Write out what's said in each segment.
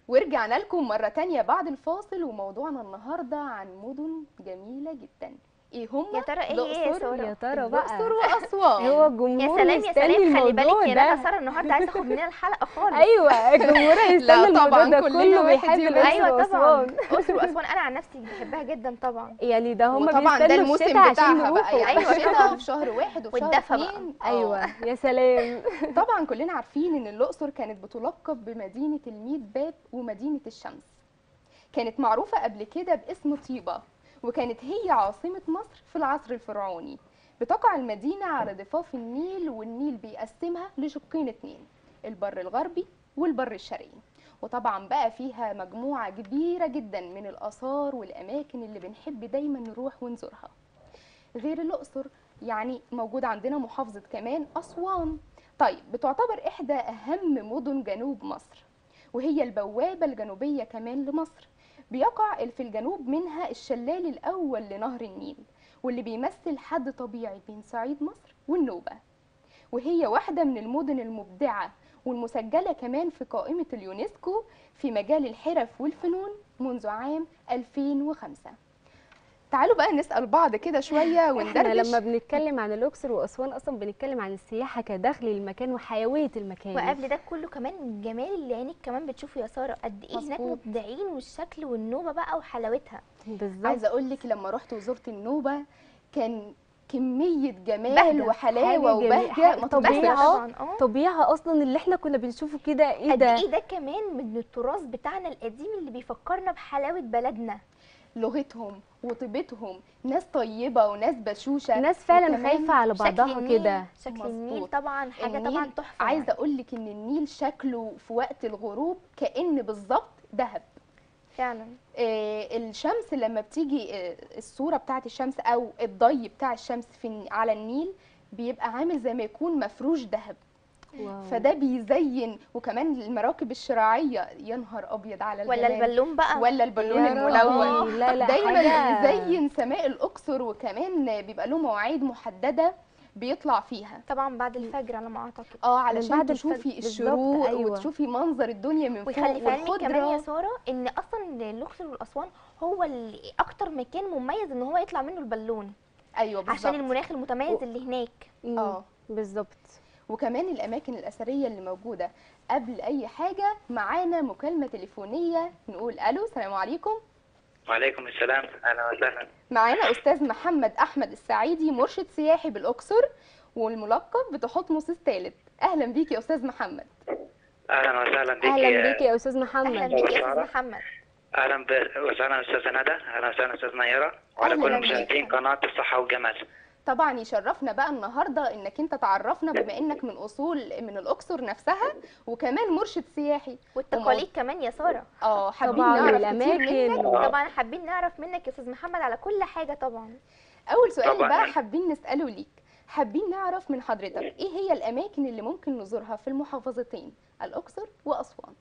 ورجعنا لكم مرة تانية بعد الفاصل وموضوعنا النهاردة عن مدن جميلة جدا ايه هم يا ترى ايه هي يا الأقصر سارة؟ يا ترى بقى الأقصر وأسوان هو يا الجمهور سلام يا مستني سلام خلي بالك الموضوع يا ده ندى ساره النهارده عايزه تاخد مننا الحلقه خالص ايوه الجمهور هيستنى لا الموضوع طبعاً، ده كلنا كله واحد بيحب يا الأقصر ايوه طبعا وأسوان. الاقصر واسوان انا عن نفسي بحبها جدا طبعا يعني ده هم وطبعا ده بيستنوا الموسم الشتاء عشان بتاعها بقى يروحوا يعني أيوة الشتاء طبعاً. في شهر واحد وفي شهر والدفا بقى. اتنين ايوه آه. يا سلام طبعا كلنا عارفين ان الاقصر كانت بتلقب بمدينه الميت باب ومدينه الشمس كانت معروفه قبل كده باسم طيبه وكانت هي عاصمه مصر في العصر الفرعوني بتقع المدينه على ضفاف النيل والنيل بيقسمها لشقين اتنين البر الغربي والبر الشرقي وطبعا بقى فيها مجموعه كبيره جدا من الاثار والاماكن اللي بنحب دايما نروح ونزورها غير الأقصر يعني موجود عندنا محافظة كمان أسوان طيب بتعتبر إحدى أهم مدن جنوب مصر وهي البوابة الجنوبية كمان لمصر بيقع في الجنوب منها الشلال الأول لنهر النيل واللي بيمثل حد طبيعي بين صعيد مصر والنوبة وهي واحدة من المدن المبدعة والمسجلة كمان في قائمة اليونسكو في مجال الحرف والفنون منذ عام 2005 تعالوا بقى نسأل بعض كده شوية احنا وندردش لما بنتكلم عن الاقصر واسوان اصلا بنتكلم عن السياحه كدخل المكان وحيويه المكان وقبل ده كله كمان الجمال اللي عينك كمان بتشوفه يا ساره قد ايه هناك مظبوط. مبدعين والشكل والنوبه بقى وحلاوتها بالظبط عايزة أقول لك لما رحت وزرت النوبة كان كمية جمال بهجة. وحلاوة حاجة جميلة. وبهجة حاجة ما طبيعة. تتوصفش. طبعا اه طبيعه اصلا اللي احنا كنا بنشوفه كده ايه قد ده ايه ده كمان من التراث بتاعنا القديم اللي بيفكرنا بحلاوه بلدنا لغتهم وطيبتهم ناس طيبة وناس بشوشة الناس فعلا وكمان خايفه على شكل بعضها النيل كده شكل مظبوط. النيل طبعا حاجه النيل طبعا تحفه عايزة أقول لك إن النيل شكله في وقت الغروب كأن بالظبط ذهب فعلا آه، الشمس لما بتيجي آه، الصورة بتاعت الشمس أو الضي بتاع الشمس في الن- على النيل بيبقى عامل زي ما يكون مفروش ذهب واو. فده بيزين وكمان المراكب الشراعية يا نهار أبيض على ولا الجمال البالون بقى ولا البالون يا الملون ربي، لا لا دايما حاجة- بيزين سماء الأقصر وكمان بيبقى له مواعيد محددة بيطلع فيها طبعا بعد الفجر على ما اعتقد اه علشان بعد تشوفي الفجر. بالظبط، الشروق أيوة. وتشوفي منظر الدنيا من فوق ويخلي في علمك كمان يا والخضرة ساره ان اصلا الاقصر والاسوان هو اللي اكتر مكان مميز ان هو يطلع منه البالون ايوه بالظبط عشان المناخ المتميز اللي هناك مم، اه بالظبط وكمان الاماكن الاثريه اللي موجوده قبل اي حاجه معانا مكالمه تليفونيه نقول الو السلام عليكم وعليكم السلام اهلا وسهلا معانا استاذ محمد احمد السعيدي مرشد سياحي بالاقصر والملقب بتحتمس الثالث اهلا بيك يا استاذ محمد اهلا وسهلا بك اهلا بيك يا استاذ اهلا محمد بيك يا سارة. استاذ محمد اهلا ب- وسهلا استاذه ندى اهلا وسهلا استاذ نيره وعلى أهلاً كل بيك. مشاهدين قناه الصحه والجمال طبعا يشرفنا بقى النهارده انك انت تعرفنا بما انك من اصول من الاقصر نفسها وكمان مرشد سياحي والتقاليد كمان يا ساره اه حابين طبعا نعرف كتير الاماكن منك و- طبعا حابين نعرف منك يا استاذ محمد على كل حاجه طبعا اول سؤال طبعاً. بقى حابين نساله ليك حابين نعرف من حضرتك ايه هي الاماكن اللي ممكن نزورها في المحافظتين الاقصر واسوان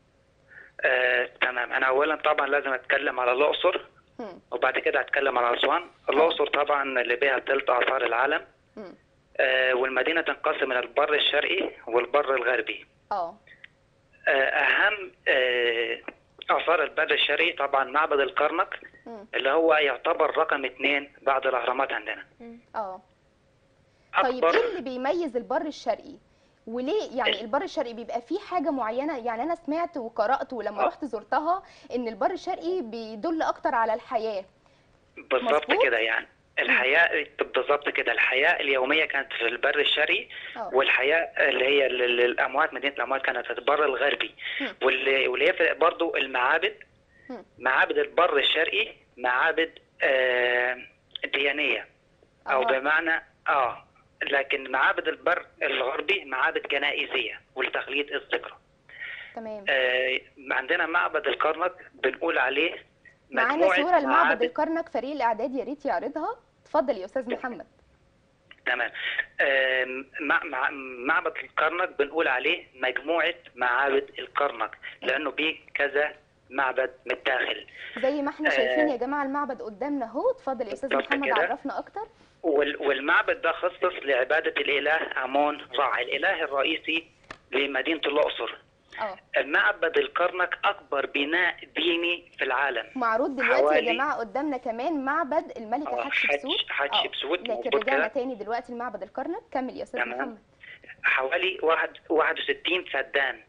آه، تمام انا اولا طبعا لازم اتكلم على الاقصر هم، وبعد كده اتكلم على اسوان الاقصر طبعا اللي بها ثلث اثار العالم هم. آه، والمدينه تنقسم الى البر الشرقي والبر الغربي اه آه، اهم آه، اثار البر الشرقي طبعا معبد الكرنك هم، اللي هو يعتبر رقم اثنين بعد الاهرامات عندنا اه طيب اكبر ايه اللي بيميز البر الشرقي وليه يعني البر الشرقي بيبقى فيه حاجه معينه يعني انا سمعت وقرات ولما آه. رحت زرتها ان البر الشرقي بيدل اكتر على الحياه بالظبط مظبوط؟ كده يعني الحياة بالظبط كده الحياة اليومية كانت في البر الشرقي اه والحياة اللي هي ال- ال- الأموات مدينة الأموات كانت في البر الغربي مم. واللي واللي يفرق برضو المعابد مم. معابد البر الشرقي معابد آه ديانية أو آه. بمعنى آه لكن معابد البر الغربي معابد جنائزية ولتخليد الذكرى تمام آه عندنا معبد الكرنك بنقول عليه معانا مجموعة صوره لمعبد معابد الكرنك فريق الاعداد يا ريت يعرضها اتفضل يا استاذ محمد تمام آم، مع مع معبد الكرنك بنقول عليه مجموعة معابد الكرنك لأنه بيه كذا معبد من الداخل زي ما احنا آه. شايفين يا جماعه المعبد قدامنا اهو اتفضل يا استاذ بالظبط محمد كده. عرفنا اكتر وال- والمعبد ده خصص لعبادة الإله أمون رع الإله الرئيسي لمدينة الأقصر اه معبد الكرنك اكبر بناء ديني في العالم معروض دلوقتي يا حوالي- جماعه قدامنا كمان معبد الملكه آه، حتشبسوت حتش- حتشبسوت آه، لكن موجود رجعنا كده. تاني دلوقتي لمعبد الكرنك كمل يا استاذ تمام. محمد حوالي واحد 61 فدان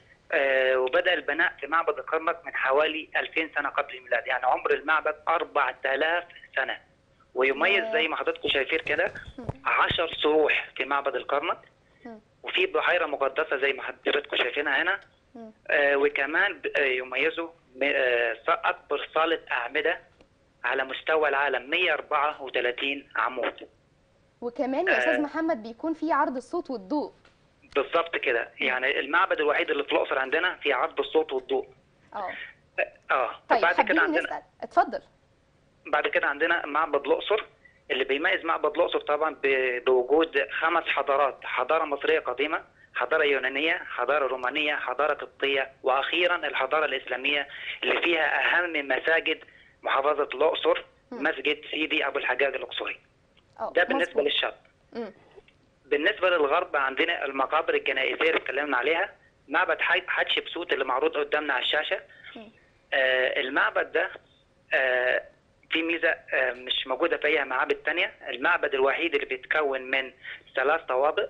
آه وبدأ البناء في معبد الكرنك من حوالي 2000 سنة قبل الميلاد يعني عمر المعبد 4000 سنة ويميز ياه. زي ما حضراتكم شايفين كده 10 صروح في معبد الكرنك مم. وفي بحيرة مقدسة زي ما حضراتكم شايفينها هنا مم. آه وكمان ب- آه، يميزوا م- آه، ص- أكبر صالة أعمدة على مستوى العالم 134 عمود وكمان يا استاذ آه. محمد بيكون في عرض الصوت والضوء بالظبط كده يعني المعبد الوحيد اللي في الأقصر عندنا في عرض الصوت والضوء اه اه طيب بعد كده حابين عندنا نسال اتفضل بعد كده عندنا معبد الاقصر اللي بيميز معبد الاقصر طبعا ب- بوجود خمس حضارات حضاره مصريه قديمه حضاره يونانيه حضاره رومانيه حضاره قبطيه واخيرا الحضاره الاسلاميه اللي فيها اهم مساجد محافظه الاقصر مم. مسجد سيدي ابو الحجاج الاقصري اه ده بالنسبه مظبوط. للشرق مم. بالنسبه للغرب عندنا المقابر الجنائزيه اللي اتكلمنا عليها معبد حي- حتشبسوت اللي معروض قدامنا على الشاشه مم. آه المعبد ده آه في ميزه آه مش موجوده في اي معابد تانية المعبد الوحيد اللي بيتكون من ثلاث طوابق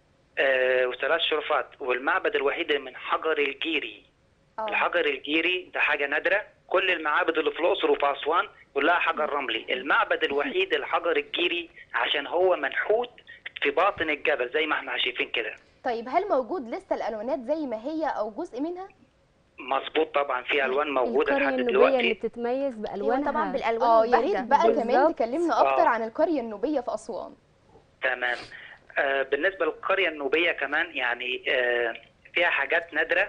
آه وثلاث شرفات والمعبد الوحيد اللي من حجر الجيري اه الحجر الجيري ده حاجه نادره كل المعابد اللي في الاقصر وفي اسوان كلها حجر رملي المعبد الوحيد الحجر الجيري عشان هو منحوت في باطن الجبل زي ما احنا شايفين كده طيب هل موجود لسه الالوانات زي ما هي او جزء منها مظبوط طبعا في الوان موجوده القرية لحد النوبية اللي دلوقتي بتتميز ايوه بألوانها طبعا بالالوان اه يا ريت والبهجة. بقى كمان بالظبط. تكلمنا آه. اكتر عن القريه النوبيه في اسوان تمام آه بالنسبه للقريه النوبيه كمان يعني آه فيها حاجات نادره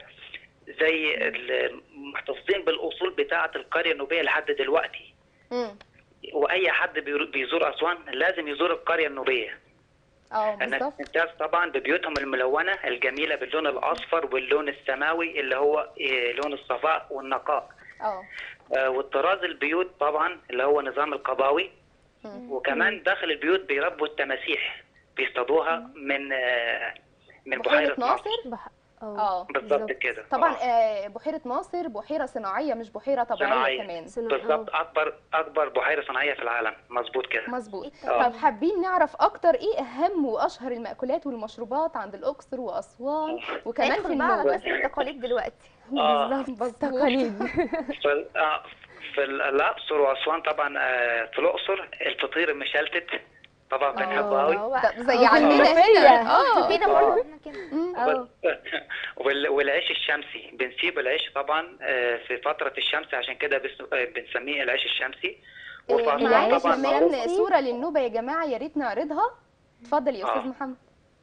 زي المحتفظين بالاصول بتاعه القريه النوبيه لحد دلوقتي امم واي حد بيرو- بيزور اسوان لازم يزور القريه النوبيه اه الناس بالظبط تمتاز طبعا ببيوتهم الملونه الجميله باللون الاصفر واللون السماوي اللي هو آه، لون الصفاء والنقاء اه آه، والطراز البيوت طبعا اللي هو نظام القباوي مم. وكمان داخل البيوت بيربوا التماسيح بيصطادوها من آه، من بحيره بحيره ناصر ناصر بح... اه بالظبط كده طبعا آه. آه بحيره ناصر بحيره صناعيه مش بحيره طبيعيه صناعية. كمان سنة- بالظبط آه. اكبر اكبر بحيره صناعيه في العالم مظبوط كده مظبوط آه. طب حابين نعرف اكتر ايه اهم واشهر المأكولات والمشروبات عند الاقصر واسوان وكمان في ندخل بقى على النوبه قصة التقاليد دلوقتي آه. بالظبط مظبوط. تقاليد في ال- آه، في ال- الاقصر واسوان طبعا آه، في الاقصر الفطير المشلتت طبعا بنحبه قوي هو ده زي وفي عندنا المنوفية. هنا اه كده برضه احنا كده مم. اه وال- والعيش الشمسي بنسيب العيش طبعا آه، في فتره الشمس عشان كده بس- آه، بنسميه العيش الشمسي وفي إيه، أسوان معايا طبعا معروف كمان صوره للنوبه يا جماعه يا ريت نعرضها اتفضل يا استاذ آه. محمد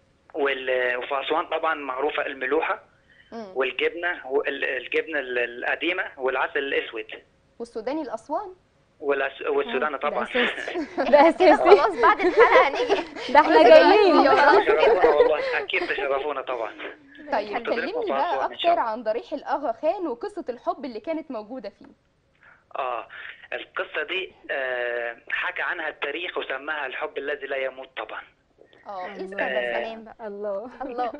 وال- وفي اسوان طبعا معروفه الملوحه مم. والجبنه وال- الجبنه ال- القديمه والعسل الاسود والسوداني الاسوان والأس- والسوداني طبعا ده أساسي ده كده أساسي خلاص بعد الحلقة هنيجي ده احنا كده جايين زيارة. تشرفونا والله اكيد تشرفونا طبعا طيب هنتظرفوا كلمني في بقى أسوان إن شاء اكتر الله. عن ضريح الاغا خان وقصه الحب اللي كانت موجوده فيه اه القصه دي آه، حكى عنها التاريخ وسماها الحب الذي لا يموت طبعا اه ايه الله. السبب آه. بقى سلام بقى الله الله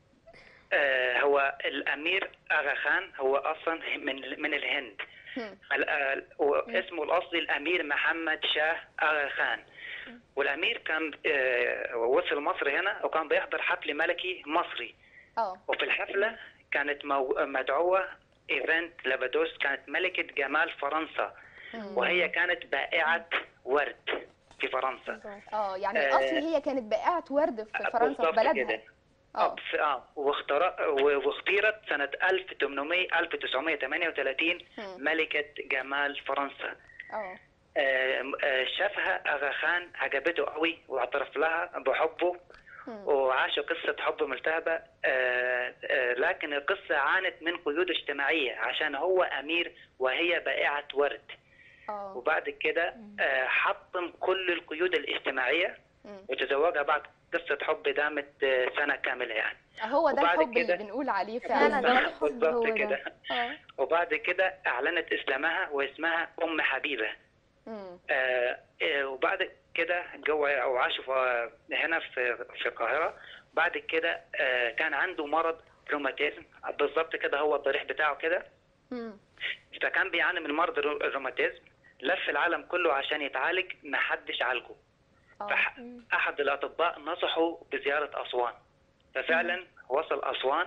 آه، هو الامير اغا خان هو اصلا من من الهند هم. ال- آه، واسمه الاصلي الامير محمد شاه اغا خان والامير كان آه، وصل مصر هنا وكان بيحضر حفل ملكي مصري اه وفي الحفله كانت مو- مدعوه ايفنت لابادوس كانت ملكه جمال فرنسا مم. وهي كانت بائعه ورد في فرنسا اه يعني آه. الاصل هي كانت بائعه ورد في فرنسا في بالظبط بلدها كده. اه في- اه واختار- و- واختيرت سنة 1800 1938 هم. ملكة جمال فرنسا اه آه، آه، شافها أغا خان عجبته قوي واعترف لها بحبه هم. وعاشوا قصة حب ملتهبة آه، آه، لكن القصة عانت من قيود اجتماعية عشان هو أمير وهي بائعة ورد اه وبعد كده آه، حطم كل القيود الاجتماعية مم. وتزوجها بعد قصة حب دامت آه، سنة كاملة يعني هو ده وبعد الحب اللي كده- بنقول عليه فعلا فعلا ده الحب بالظبط هو ده. كده اه وبعد كده أعلنت إسلامها واسمها أم حبيبة مم. آه آه، وبعد كده جو أو عاشوا في- هنا في في القاهرة بعد كده آه كان عنده مرض روماتيزم بالظبط كده هو الضريح بتاعه كده مم. فكان بيعاني من مرض الرو- الروماتيزم لف العالم كله عشان يتعالج محدش عالجه اه فأحد الأطباء نصحوا بزيارة أسوان ففعلا وصل أسوان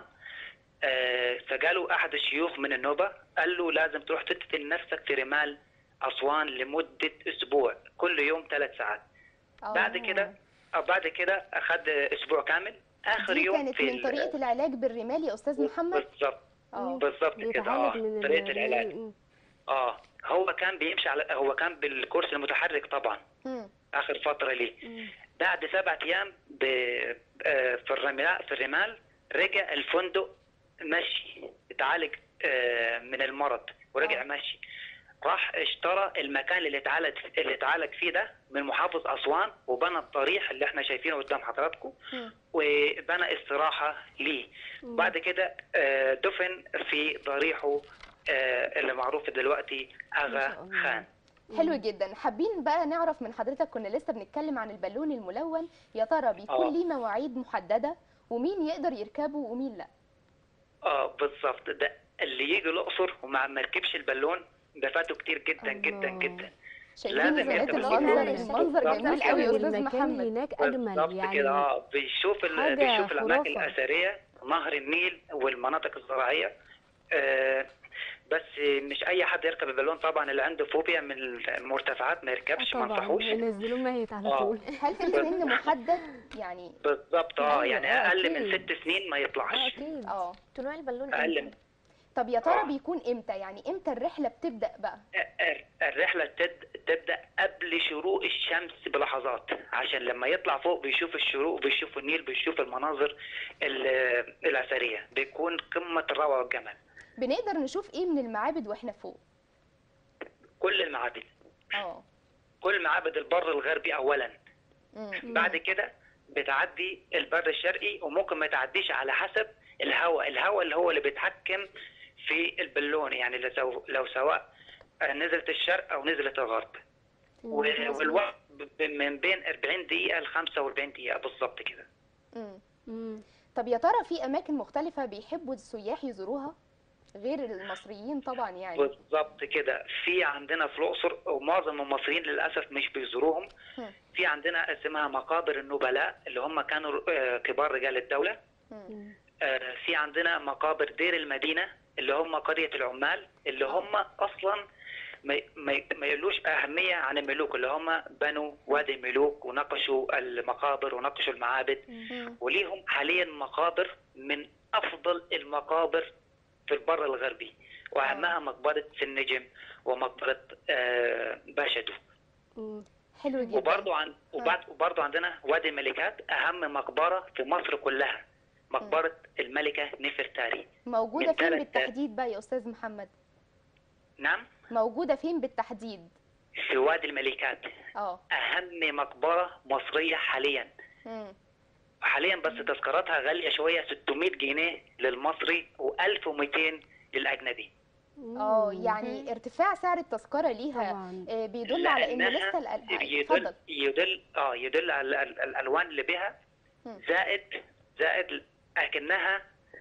آه، فقالوا أحد الشيوخ من النوبة قال له لازم تروح تدفن نفسك في رمال أسوان لمدة أسبوع كل يوم ثلاث ساعات اه بعد كده أو بعد كده أخذ أسبوع كامل آخر دي يوم كانت في من ال- طريقه العلاج بالرمال يا استاذ محمد بالظبط اه بالظبط كده اه بيتعالج من طريقة ال- العلاج م- م. اه هو كان بيمشي على هو كان بالكرسي المتحرك طبعا مم. اخر فتره ليه بعد سبعة ايام ب... آه، في الرمال في الرمال رجع الفندق مشي اتعالج آه، من المرض ورجع آه. مشي راح اشترى المكان اللي اتعالج اللي اتعالج فيه ده من محافظ اسوان وبنى الضريح اللي احنا شايفينه قدام حضراتكم مم. وبنى استراحه ليه بعد كده آه، دفن في ضريحه آه، اللي معروف دلوقتي اغا الله. خان حلو جدا حابين بقى نعرف من حضرتك كنا لسه بنتكلم عن البالون الملون يا ترى بيكون آه. ليه مواعيد محدده ومين يقدر يركبه ومين لا اه بالظبط ده اللي يجي الاقصر وما مركبش البالون ده فاته كتير جدا جدا الله. جدا شايفين لازم ازالات يركب المنظر البالون. المنظر بالظبط. جميل قوي يا استاذ المكان محمد هناك بالظبط اجمل يعني كده اه بيشوف ال... حاجة بيشوف الاماكن خرافة. الاثريه نهر النيل والمناطق الزراعيه آه بس مش اي حد يركب البالون طبعا اللي عنده فوبيا من المرتفعات ما يركبش ما طبعا انصحوش ينزلوه ميت على آه. طول هل في سن محدد يعني بالظبط اه أيوة، يعني آه، اقل من أكيد. ست سنين ما اه يطلعش اكيد اه طلوع البالون اقل امتى؟ من طب يا ترى آه. بيكون امتى يعني امتى الرحله بتبدا بقى الرحلة تد- تبدأ قبل شروق الشمس بلحظات عشان لما يطلع فوق بيشوف الشروق بيشوف النيل بيشوف المناظر ال- الأثرية بيكون قمة الروعة والجمال بنقدر نشوف ايه من المعابد واحنا فوق كل المعابد اه كل معابد البر الغربي أولا مم. بعد كده بتعدي البر الشرقي وممكن ما تعديش على حسب الهواء الهواء اللي هو اللي بيتحكم في البالون يعني لو سو- لو سواء نزلت الشرق أو نزلت الغرب و- والوقت ب- من بين 40 دقيقة ل 45 دقيقة بالظبط كده مم. مم. طب يا ترى في اماكن مختلفه بيحبوا السياح يزوروها غير المصريين طبعا يعني بالظبط كده في عندنا في الأقصر ومعظم المصريين للأسف مش بيزوروهم مم. في عندنا اسمها مقابر النبلاء اللي هم كانوا آه، كبار رجال الدولة مم. آه، في عندنا مقابر دير المدينة اللي هم قرية العمال اللي هم أصلا ما ما ما يقولوش أهمية عن الملوك اللي هم بنوا وادي الملوك ونقشوا المقابر ونقشوا المعابد مم. وليهم حاليا مقابر من افضل المقابر في البر الغربي واهمها مقبره سنجم ومقبره آه، باشدو مم. حلو جدا وبرضه عن وبعد وبرضه عندنا وادي الملكات اهم مقبره في مصر كلها مقبره الملكه نفرتاري موجوده من فين ثلاث- بالتحديد بقى يا استاذ محمد نعم موجوده فين بالتحديد في وادي الملكات اه اهم مقبره مصريه حاليا مم. حاليا بس تذكرتها غاليه شويه 600 جنيه للمصري و1200 للاجنبي اه مم. يعني ارتفاع سعر التذكره ليها طبعا آه، بيدل على ان لأنها لسه الأل- يدل اتفضل يدل اه يدل على ال- ال- الالوان اللي بها مم. زائد زائد اكنها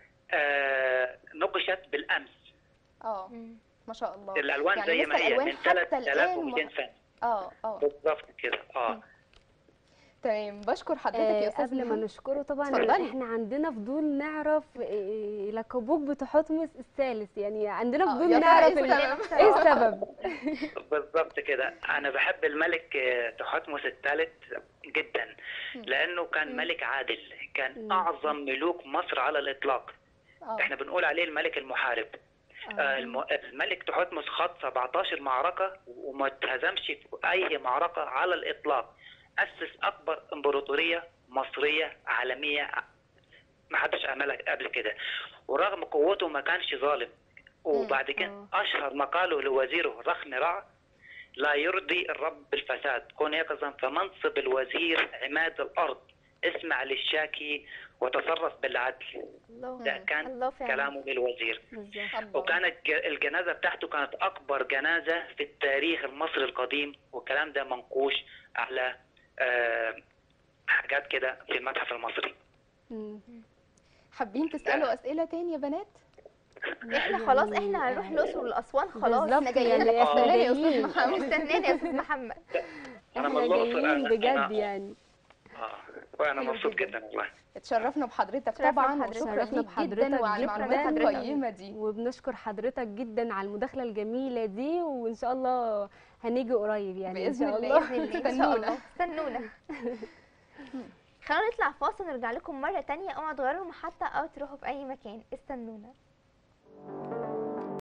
آه نقشت بالامس اه مم. ما شاء الله الالوان يعني زي لسه ما هي الألوان من حتى الآن 3200 مح- سنه اه اه بالظبط كده اه تمام بشكر حضرتك آه يا استاذ قبل ما محمد. نشكره طبعا اتفضلي. احنا عندنا فضول نعرف آه، لقبوك بتحتمس الثالث يعني عندنا آه، فضول يا ترى نعرف إيه ال- السبب؟ ايه السبب بالظبط كده انا بحب الملك آه، تحتمس الثالث جدا لانه كان ملك عادل كان مم. اعظم ملوك مصر على الاطلاق اه احنا بنقول عليه الملك المحارب آه، الم- الملك تحتمس خاض 17 معركة وما اتهزمش في أي معركة على الإطلاق أسس أكبر إمبراطورية مصرية عالمية ما حدش عملها قبل كده ورغم قوته ما كانش ظالم وبعد كده آه. أشهر مقاله لوزيره رخم رع لا يرضي الرب بالفساد كن يقظا فمنصب الوزير عماد الأرض اسمع للشاكي وتصرف بالعدل الله ده كان الله فعلا كلامه للوزير بالظبط الله. وكانت ج- الجنازه بتاعته كانت اكبر جنازه في التاريخ المصري القديم والكلام ده منقوش على آه، حاجات كده في المتحف المصري مم. حابين تسالوا اسئله تاني يا بنات احنا خلاص احنا هنروح الاقصر والاسوان خلاص بالظبط احنا جايين يعني لك احنا استناني يا استاذ جايين محمد مستناني يا استاذ محمد أنا من احنا الأقصر، جايين أنا- بجد أنا- يعني اه وانا حلو مبسوط جدا. جدا والله اتشرفنا بحضرتك اتشرفنا طبعا بحضرتك. وشكرا اتشرفنا ليك بحضرتك جدا وعلى جداً. المعلومات حضرتك. القيمه دي وبنشكر حضرتك جدا على المداخله الجميله دي وان شاء الله هنيجي قريب يعني ان بإذن شاء الله. الله باذن الله ان شاء استنونا. الله استنونا خلونا نطلع فاصل نرجع لكم مره تانية اوعوا تغيروا المحطه او تروحوا في اي مكان استنونا